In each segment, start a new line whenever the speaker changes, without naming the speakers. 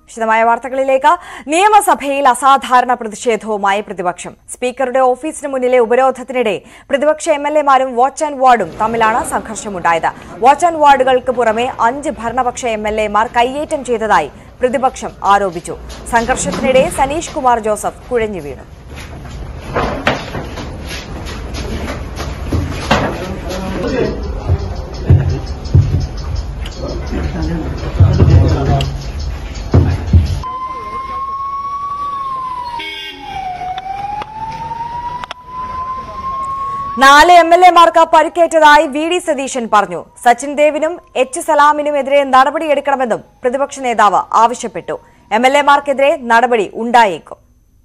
വിശദമായ വാർത്തകളിലേക്ക് നിയമസഭയിൽ അസാധാരണ പ്രതിഷേധവുമായി പ്രതിപക്ഷം സ്പീക്കറുടെ ഓഫീസിന് മുന്നിലെ ഉപരോധത്തിനിടെ പ്രതിപക്ഷ എം എൽ എമാരും വാച്ച് ആൻഡ് വാർഡും തമ്മിലാണ് സംഘർഷമുണ്ടായത് വാച്ച് ആൻഡ് വാർഡുകൾക്ക് പുറമെ അഞ്ച് ഭരണപക്ഷ എം എൽ എമാർ കയ്യേറ്റം ചെയ്തതായി പ്രതിപക്ഷം ആരോപിച്ചു സംഘർഷത്തിനിടെ സനീഷ് കുമാർ ജോസഫ് കുഴഞ്ഞു വീണു നാല് എം എൽ എമാർക്ക് പരിക്കേറ്റതായി വി ഡി സതീശൻ പറഞ്ഞു സച്ചിൻ ദേവിനും എച്ച് സലാമിനുമെതിരെ നടപടിയെടുക്കണമെന്നും പ്രതിപക്ഷ നേതാവ് ആവശ്യപ്പെട്ടു എം എൽ എമാർക്കെതിരെ നടപടി ഉണ്ടായേക്കും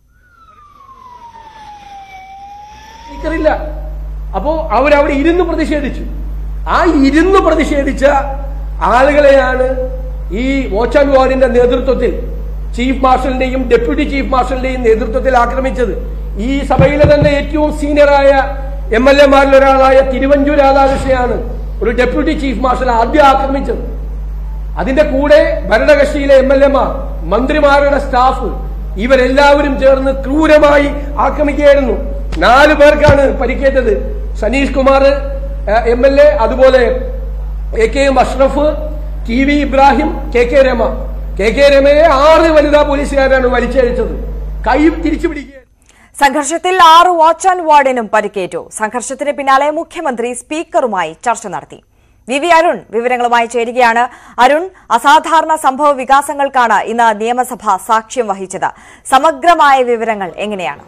സ്പീക്കറില്ല അപ്പോ അവരവിടെ ഇരുന്ന് പ്രതിഷേധിച്ചു ആ ഇരുന്ന് പ്രതിഷേധിച്ച ആളുകളെയാണ് ഈ വാച്ച് ആൻഡ് വാർഡിന്റെ നേതൃത്വത്തിൽ ചീഫ് മാർഷലിന്റെയും ഡെപ്യൂട്ടി ചീഫ് മാർഷലിന്റെയും നേതൃത്വത്തിൽ ആക്രമിച്ചത് ഈ സഭയിലെ തന്നെ ഏറ്റവും സീനിയറായ എം എൽ എമാരിൽ ഒരാളായ തിരുവഞ്ചൂർ രാധാകൃഷ്ണയാണ് ഒരു ഡെപ്യൂട്ടി ചീഫ് മാർഷൽ ആദ്യം ആക്രമിച്ചത് അതിന്റെ കൂടെ ഭരണകക്ഷിയിലെ എം എൽ എമാർ മന്ത്രിമാരുടെ സ്റ്റാഫ് ഇവരെല്ലാവരും ചേർന്ന് ക്രൂരമായി ആക്രമിക്കുകയായിരുന്നു നാല് പേർക്കാണ് പരിക്കേറ്റത് Saneesh Kumar M L A അതുപോലെ A K M Ashraf T V Ibrahim K K Rama K K രമയെ ആറ് വനിതാ പോലീസുകാരാണ് വലിച്ചഴിച്ചത് കൈ തിരിച്ചു പിടിക്കുക
സംഘർഷത്തിൽ ആറ് വാച്ച് ആൻഡ് വാർഡിനും പരിക്കേറ്റു സംഘർഷത്തിന് പിന്നാലെ മുഖ്യമന്ത്രി സ്പീക്കറുമായി ചർച്ച നടത്തി വി വി അരുൺ വിവരങ്ങളുമായി ചേരുകയാണ് അരുൺ അസാധാരണ സംഭവ വികാസങ്ങൾക്കാണ് ഇന്ന് നിയമസഭ സാക്ഷ്യം വഹിച്ചത് സമഗ്രമായ വിവരങ്ങൾ എങ്ങനെയാണ്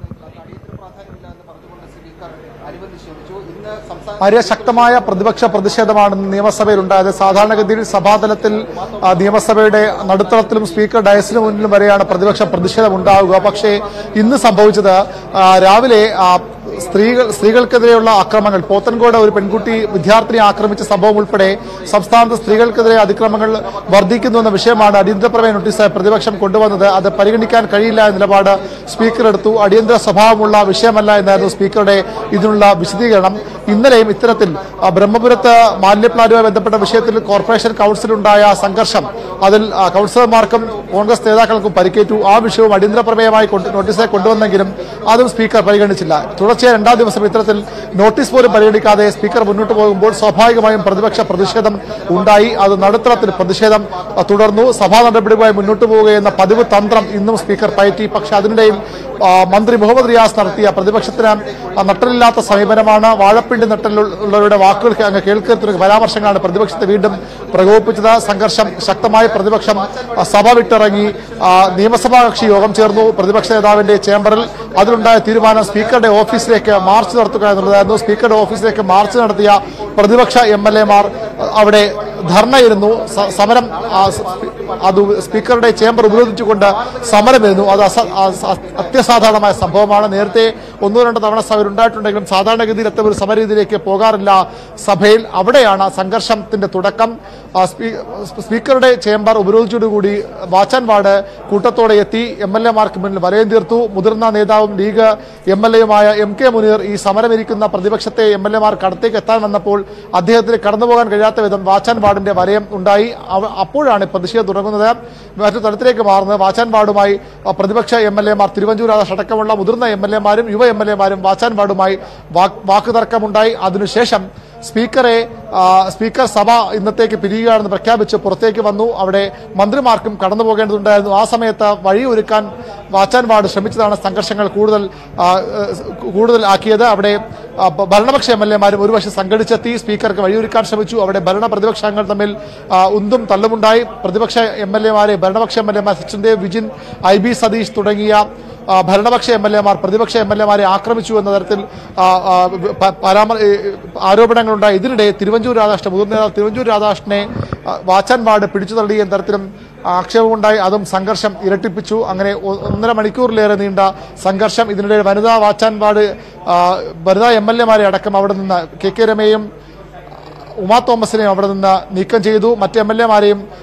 ആര്യ ശക്തമായ പ്രതിപക്ഷ പ്രതിഷേധമാണ് ഇന്ന് നിയമസഭയിൽ ഉണ്ടായത് സാധാരണഗതിയിൽ സഭാതലത്തിൽ ആ, നിയമസഭയുടെ നടുത്തളത്തിലും സ്പീക്കർ ഡയസിന് മുന്നിലും വരെയാണ് പ്രതിപക്ഷ പ്രതിഷേധം ഉണ്ടാവുക പക്ഷേ ഇന്ന് സംഭവിച്ചത് ആ, രാവിലെ ആ, സ്ത്രീകൾ സ്ത്രീകൾക്കെതിരെയുള്ള ആക്രമണങ്ങൾ പോത്തൻകോട് ഒരു പെൺകുട്ടി വിദ്യാർത്ഥിനിയെ ആക്രമിച്ച സംഭവം ഉൾപ്പെടെ സംസ്ഥാനത്ത് സ്ത്രീകൾക്കെതിരെ അതിക്രമങ്ങൾ വർദ്ധിക്കുന്നു എന്ന വിഷയമാണ് അടിയന്തരപ്രമേയ നോട്ടീസായി പ്രതിപക്ഷം കൊണ്ടുവന്നത് അത് പരിഗണിക്കാൻ കഴിയില്ല എന്ന നിലപാട് സ്പീക്കർ എടുത്തു അടിയന്തര സ്വഭാവമുള്ള വിഷയമല്ല എന്നായിരുന്നു സ്പീക്കറുടെ ഇതിനുള്ള വിശദീകരണം ഇന്നലെയും ഇത്തരത്തിൽ ആ, ബ്രഹ്മപുരത്ത് മാലിന്യ പ്ലാന്റുമായി ബന്ധപ്പെട്ട വിഷയത്തിൽ കോർപ്പറേഷൻ കൌൺസിലുണ്ടായ സംഘർഷം അതിൽ ആ, കൌൺസിലർമാർക്കും കോൺഗ്രസ് നേതാക്കൾക്കും പരിക്കേറ്റു ആ വിഷയവും അടിയന്തര പ്രമേയമായി കൊണ്ട് നോട്ടീസായി കൊണ്ടുവന്നെങ്കിലും അതും സ്പീക്കർ പരിഗണിച്ചില്ല തുടർച്ചയായ രണ്ടാം ദിവസം ഇത്തരത്തിൽ നോട്ടീസ് പോലും പരിഗണിക്കാതെ സ്പീക്കർ മുന്നോട്ട് പോകുമ്പോൾ സ്വാഭാവികമായും പ്രതിപക്ഷ പ്രതിഷേധം ഉണ്ടായി അത് നടുത്തളത്തിൽ പ്രതിഷേധം ആ, തുടർന്നു സഭാ നടപടികളുമായി മുന്നോട്ട് പോവുകയെന്ന പതിവ് തന്ത്രം ഇന്നും സ്പീക്കർ പയറ്റി പക്ഷേ അതിനിടയിൽ ആ, മന്ത്രി മുഹമ്മദ് റിയാസ് നടത്തിയ പ്രതിപക്ഷത്തിന് ആ, നട്ടലില്ലാത്ത സമീപനമാണ് വാഴപ്പിണ്ടി നട്ടലുള്ളവരുടെ വാക്കുകൾ അങ്ങ് കേൾക്കുന്ന പരാമർശങ്ങളാണ് പ്രതിപക്ഷത്തെ വീണ്ടും പ്രകോപിപ്പിച്ചത് സംഘർഷം ശക്തമായ പ്രതിപക്ഷം ആ, സഭ വിട്ടിറങ്ങി ആ, നിയമസഭാ കക്ഷി യോഗം ചേർന്നു പ്രതിപക്ഷ നേതാവിന്റെ ചേംബറിൽ അതിലുണ്ടായ തീരുമാനം സ്പീക്കറുടെ ഓഫീസിലേക്ക് മാർച്ച് നടത്തുക എന്നുള്ളതായിരുന്നു സ്പീക്കറുടെ ഓഫീസിലേക്ക് മാർച്ച് നടത്തിയ പ്രതിപക്ഷ എം എൽ എമാർ അവിടെ ധർണയിരുന്നു സ- സമരം ആ, സ്- അത് സ്പീക്കറുടെ ചേംബർ ഉപരോധിച്ചുകൊണ്ട് സമരമായിരുന്നു അത് അസ- ആ- സ- അത്യസാധാരണമായ സംഭവമാണ് നേരത്തെ ഒന്നോ രണ്ടോ തവണ സഭയിൽ ഉണ്ടായിട്ടുണ്ടെങ്കിലും സാധാരണഗതിയിൽ അത്തരം ഒരു സമരരീതിയിലേക്ക് പോകാറില്ല സഭയിൽ അവിടെയാണ് സംഘർഷത്തിന്റെ തുടക്കം ആ, സ്പീ- സ്പീക്കറുടെ ചേംബർ ഉപരോധിച്ചതോടുകൂടി വാച്ചാൻ വാർഡ് കൂട്ടത്തോടെ എത്തി എം എൽ എമാർക്ക് മുന്നിൽ വലയം തീർത്തു മുതിർന്ന നേതാവും ലീഗ് എം എൽ എയുമായ എം കെ മുനീർ ഈ സമരമിരിക്കുന്ന പ്രതിപക്ഷത്തെ എം എൽ എമാർക്ക് അടുത്തേക്ക് എത്താൻ വന്നപ്പോൾ അദ്ദേഹത്തിന് കടന്നുപോകാൻ കഴിയാത്ത വിധം വാച്ചാൻ വാർഡിന്റെ വലയം ഉണ്ടായി അവ- അപ്പോഴാണ് പ്രതിഷേധം തുടങ്ങുന്നത് മറ്റു തലത്തിലേക്ക് മാറുന്നത് വാച്ചാൻ വാർഡുമായി ആ, പ്രതിപക്ഷ എം എൽ എമാർ തിരുവഞ്ചൂർ രാധാകൃഷ്ണൻ അടക്കമുള്ള മുതിർന്ന എം എൽ എമാരും യുവ എം എൽ എമാരും വാച്ചാൻ വാർഡുമായി വാക്ക് വാക്കുതർക്കമുണ്ടായി അതിനുശേഷം സ്പീക്കറെ ആ, സ്പീക്കർ സഭ ഇന്നത്തേക്ക് പിരിയുകയാണെന്ന് പ്രഖ്യാപിച്ച് പുറത്തേക്ക് വന്നു അവിടെ മന്ത്രിമാർക്കും കടന്നു പോകേണ്ടതുണ്ടായിരുന്നു ആ സമയത്ത് വഴിയൊരുക്കാൻ വാച്ചാൻ വാർഡ് ശ്രമിച്ചതാണ് സംഘർഷങ്ങൾ കൂടുതൽ ആ, ഏഹ്, കൂടുതൽ ആക്കിയത് അവിടെ ആ, ഭ- ഭരണപക്ഷ എം എൽ എമാരും ഒരു വശം സംഘടിച്ചെത്തി സ്പീക്കർക്ക് വഴിയൊരുക്കാൻ ശ്രമിച്ചു അവിടെ ഭരണ പ്രതിപക്ഷ അംഗങ്ങൾ തമ്മിൽ ആ, ഉന്തും തള്ളുമുണ്ടായി പ്രതിപക്ഷ എം എൽ എമാരെ ഭരണപക്ഷ എം എൽ എമാർ സച്ചിൻദേവ് വിജിൻ ഐ ബി സതീഷ് തുടങ്ങിയ ആ, ഭരണപക്ഷ എം എൽ എമാർ പ്രതിപക്ഷ എം എൽ എമാരെ ആക്രമിച്ചു എന്ന തരത്തിൽ ആ, ആ, പ- പരാമർ ഏ, ആരോപണങ്ങളുണ്ടായി ഇതിനിടെ തിരുവഞ്ചൂർ രാധാകൃഷ്ണൻ മുതിർന്ന നേതാവ് തിരുവഞ്ചൂർ രാധാകൃഷ്ണനെ ആ, വാച്ചാൻ വാർഡ് പിടിച്ചു തള്ളി എന്ന തരത്തിലും ആക്ഷേപമുണ്ടായി അതും സംഘർഷം ഇരട്ടിപ്പിച്ചു അങ്ങനെ ഒ- ഒന്നര മണിക്കൂറിലേറെ നീണ്ട സംഘർഷം ഇതിനിടെ വനിതാ വാച്ചാൻ വാർഡ് ആ, വനിതാ എം എൽ എമാരെ അടക്കം അവിടെ നിന്ന് കെ കെ രമയും ഉമാ തോമസിനെയും അവിടെ നിന്ന് നീക്കം ചെയ്തു മറ്റ് എം എൽ എമാരെയും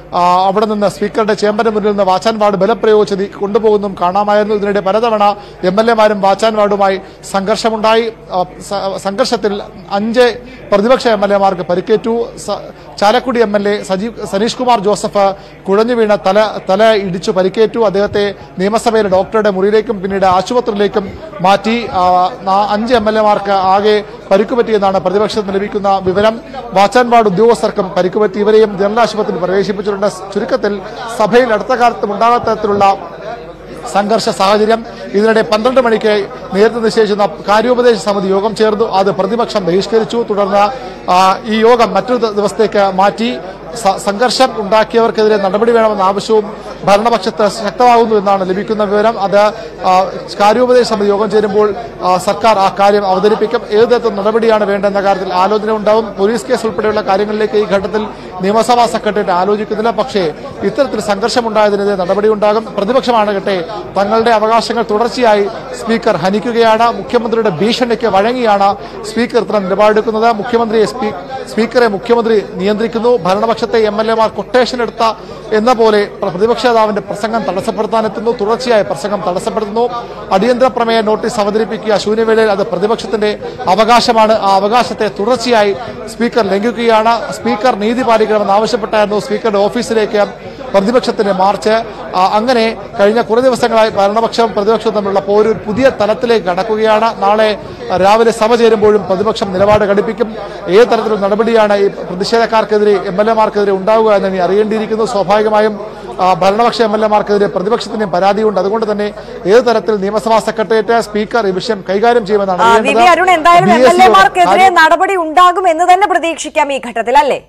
ആ, അവിടെ നിന്ന് സ്പീക്കറുടെ ചേംബറിന് മുന്നിൽ നിന്ന് വാച്ചാൻ വാർഡ് ബലപ്രയോഗിച്ച് നീ- കൊണ്ടുപോകുന്നതും കാണാമായിരുന്നു ഇതിനിടെ പലതവണ എം എൽ എമാരും വാച്ചാൻ വാർഡുമായി സംഘർഷമുണ്ടായി ആ, സ- സംഘർഷത്തിൽ അഞ്ച് പ്രതിപക്ഷ എം എൽ എമാർക്ക് പരിക്കേറ്റു സ- Chalakudy M L A Sajeev Saneesh Kumar Joseph കുഴഞ്ഞു വീണ തല തല ഇടിച്ചു പരിക്കേറ്റു അദ്ദേഹത്തെ നിയമസഭയിലെ ഡോക്ടറുടെ മുറിയിലേക്കും പിന്നീട് ആശുപത്രിയിലേക്കും മാറ്റി ആ, നാ- അഞ്ച് എം എൽ എമാർക്ക് ആകെ പരിക്കുപറ്റിയെന്നാണ് പ്രതിപക്ഷത്തിന് ലഭിക്കുന്ന വിവരം വാച്ചാൻ വാർഡ് ഉദ്യോഗസ്ഥർക്കും പരിക്കുപറ്റി ഇവരെയും ജനറൽ ആശുപത്രിയിൽ പ്രവേശിപ്പിച്ചിട്ടുണ്ട് ചുരുക്കത്തിൽ സഭയിൽ അടുത്ത കാലത്തും ഉണ്ടാകാത്ത തരത്തിലുള്ള സംഘർഷ സാഹചര്യം ഇതിനിടെ പന്ത്രണ്ട് മണിക്ക് നേരത്തെ നിശ്ചയിച്ചിരുന്ന കാര്യോപദേശ സമിതി യോഗം ചേർന്നു അത് പ്രതിപക്ഷം ബഹിഷ്കരിച്ചു തുടർന്ന് ആ, ഈ യോഗം മറ്റൊരു ദ- ദിവസത്തേക്ക് മാറ്റി സ- സംഘർഷം ഉണ്ടാക്കിയവർക്കെതിരെ നടപടി വേണമെന്ന ആവശ്യവും ഭരണപക്ഷത്ത് ശക്തമാകുന്നു എന്നാണ് ലഭിക്കുന്ന വിവരം അത് ആ, കാര്യോപദേശ സമിതി യോഗം ചേരുമ്പോൾ ആ, സർക്കാർ ആ കാര്യം അവതരിപ്പിക്കും ഏത് തരത്തിൽ നടപടിയാണ് വേണ്ടതെന്ന കാര്യത്തിൽ ആലോചന ഉണ്ടാവും പോലീസ് കേസ് ഉൾപ്പെടെയുള്ള കാര്യങ്ങളിലേക്ക് ഈ ഘട്ടത്തിൽ നിയമസഭാ സെക്രട്ടേറിയറ്റ് ആലോചിക്കുന്നില്ല പക്ഷേ ഇത്തരത്തിൽ സംഘർഷമുണ്ടായതിനെതിരെ നടപടിയുണ്ടാകും പ്രതിപക്ഷമാണകട്ടെ തങ്ങളുടെ അവകാശങ്ങൾ തുടർച്ചയായി സ്പീക്കർ ഹനിക്കുകയാണ് മുഖ്യമന്ത്രിയുടെ ഭീഷണിക്ക് വഴങ്ങിയാണ് സ്പീക്കർ ഇത്തരം നിലപാടെടുക്കുന്നത് മുഖ്യമന്ത്രിയെ സ്പീ- സ്പീക്കറെ മുഖ്യമന്ത്രി നിയന്ത്രിക്കുന്നു ഭരണപക്ഷത്തെ എം എൽ എമാർ കൊട്ടേഷൻ എടുത്ത എന്ന പോലെ പ്ര- പ്രതിപക്ഷ നേതാവിന്റെ പ്രസംഗം തടസ്സപ്പെടുത്താനെത്തുന്നു തുടർച്ചയായി പ്രസംഗം തടസ്സപ്പെടുത്തുന്നു അടിയന്തര പ്രമേയ നോട്ടീസ് അവതരിപ്പിക്കുക ശൂന്യവേളയിൽ അത് പ്രതിപക്ഷത്തിന്റെ അവകാശമാണ് ആ അവകാശത്തെ തുടർച്ചയായി സ്പീക്കർ ലംഘിക്കുകയാണ് സ്പീക്കർ നീതി പാലിക്കണമെന്ന് ആവശ്യപ്പെട്ടായിരുന്നു സ്പീക്കറുടെ ഓഫീസിലേക്ക് പ്രതിപക്ഷത്തിന്റെ മാർച്ച് ആ, അങ്ങനെ കഴിഞ്ഞ കുറേ ദിവസങ്ങളായി ഭരണപക്ഷവും പ്രതിപക്ഷവും തമ്മിലുള്ള പോര് ഒരു പുതിയ തലത്തിലേക്ക് കടക്കുകയാണ് നാളെ രാവിലെ സഭ ചേരുമ്പോഴും പ്രതിപക്ഷം നിലപാട് ഘടിപ്പിക്കും ഏത് തരത്തിലുള്ള നടപടിയാണ് ഈ പ്രതിഷേധക്കാർക്കെതിരെ എം എൽ എമാർക്കെതിരെ ഉണ്ടാവുക എന്ന് ഇനി അറിയേണ്ടിയിരിക്കുന്നു സ്വാഭാവികമായും ആ, ഭരണപക്ഷ എം എൽ എമാർക്കെതിരെ പ്രതിപക്ഷത്തിന്റെയും പരാതിയുണ്ട് അതുകൊണ്ട് തന്നെ ഏത് തരത്തിൽ നിയമസഭാ സെക്രട്ടേറിയറ്റ് സ്പീക്കർ ഈ വിഷയം കൈകാര്യം ചെയ്യുമെന്നാണ്
ആ, വി
അറിയേണ്ടത്.
വി അരുൺ എന്തായാലും എം
BSc
എൽ എമാർക്കെതിരെ
കാര്യം-
നടപടി ഉണ്ടാകും എന്ന് തന്നെ പ്രതീക്ഷിക്കാം ഈ ഘട്ടത്തിൽ അല്ലേ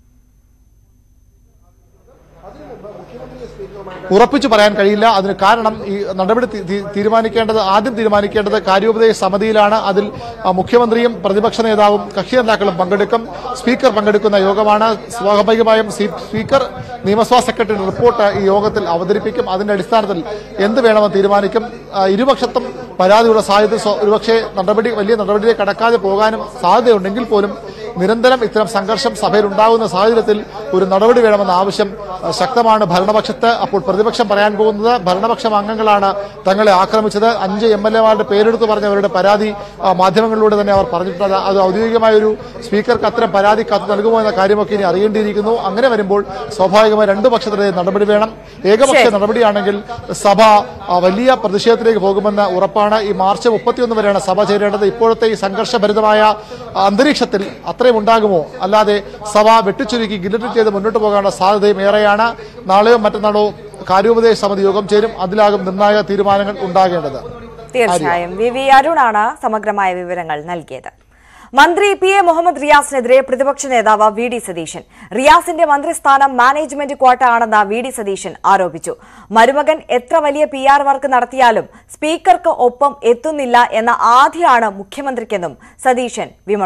ഉറപ്പിച്ചു പറയാൻ കഴിയില്ല അതിന് കാരണം ഈ നടപടി തി- തി- തീരുമാനിക്കേണ്ടത് ആദ്യം തീരുമാനിക്കേണ്ടത് കാര്യോപദേശ സമിതിയിലാണ് അതിൽ ആ, മുഖ്യമന്ത്രിയും പ്രതിപക്ഷ നേതാവും കക്ഷി നേതാക്കളും പങ്കെടുക്കും സ്പീക്കർ പങ്കെടുക്കുന്ന യോഗമാണ് സ്വാഭാവികമായും സീ- സ്പീക്കർ നിയമസഭാ സെക്രട്ടറി റിപ്പോർട്ട് ഈ യോഗത്തിൽ അവതരിപ്പിക്കും അതിന്റെ അടിസ്ഥാനത്തിൽ എന്ത് വേണമെന്ന് തീരുമാനിക്കും ആ, ഇരുപക്ഷത്തും പരാതിയുള്ള സാധ്യത സ്വ- ഒരുപക്ഷെ നടപടി വലിയ നടപടിയിലേക്ക് കടക്കാതെ പോകാനും സാധ്യതയുണ്ടെങ്കിൽ പോലും നിരന്തരം ഇത്തരം സംഘർഷം സഭയിൽ ഉണ്ടാകുന്ന സാഹചര്യത്തിൽ ഒരു നടപടി വേണമെന്ന ആവശ്യം ആ, ശക്തമാണ് ഭരണപക്ഷത്ത് അപ്പോൾ പ്രതിപക്ഷം പറയാൻ പോകുന്നത് ഭരണപക്ഷം അംഗങ്ങളാണ് തങ്ങളെ ആക്രമിച്ചത് അഞ്ച് എം എൽ എമാരുടെ പേരെടുത്ത് പറഞ്ഞവരുടെ പരാതി ആ, മാധ്യമങ്ങളിലൂടെ തന്നെ അവർ പറഞ്ഞിട്ടുണ്ട് അത് ഔദ്യോഗികമായ ഒരു സ്പീക്കർക്ക് അത്തരം പരാതി കത്ത് നൽകുമോ എന്ന കാര്യമൊക്കെ ഇനി അറിയേണ്ടിയിരിക്കുന്നു അങ്ങനെ വരുമ്പോൾ സ്വാഭാവികമായി രണ്ടു പക്ഷത്തിനെതിരെ നടപടി വേണം ഏകപക്ഷ
ശരി.
നടപടിയാണെങ്കിൽ സഭ ആ, വലിയ പ്രതിഷേധത്തിലേക്ക് പോകുമെന്ന് ഉറപ്പാണ് ഈ മാർച്ച് മുപ്പത്തിയൊന്ന് വരെയാണ് സഭ ചേരേണ്ടത് ഇപ്പോഴത്തെ ഈ സംഘർഷഭരിതമായ അന്തരീക്ഷത്തിൽ അത്രയും ഉണ്ടാകുമോ അല്ലാതെ സഭ വെട്ടിച്ചുരുക്കി ഗില്ലറ്റ് ചെയ്ത് മുന്നോട്ട് പോകാനുള്ള സാധ്യതയും ഏറെയാണ് നാളെയോ മറ്റന്നാളോ കാര്യോപദേശ സമിതി യോഗം ചേരും അതിലാകും നിർണായക തീരുമാനങ്ങൾ ഉണ്ടാകേണ്ടത്
തീർച്ചയായും വി വി അരുണാണ് സമഗ്രമായ വിവരങ്ങൾ നൽകിയത് മന്ത്രി പി എ മുഹമ്മദ് റിയാസിനെതിരെ പ്രതിപക്ഷ നേതാവ് വി ഡി സതീശൻ റിയാസിന്റെ മന്ത്രിസ്ഥാനം മാനേജ്മെന്റ് ക്വാട്ട ആണെന്ന് വി ഡി സതീശൻ ആരോപിച്ചു മരുമകൻ എത്ര വലിയ പി ആർ വർക്ക് നടത്തിയാലും സ്പീക്കർക്ക് ഒപ്പം എത്തുന്നില്ല എന്ന ആധിയാണ് മുഖ്യമന്ത്രിക്കെന്നും സതീശൻ വിമർശിച്ചു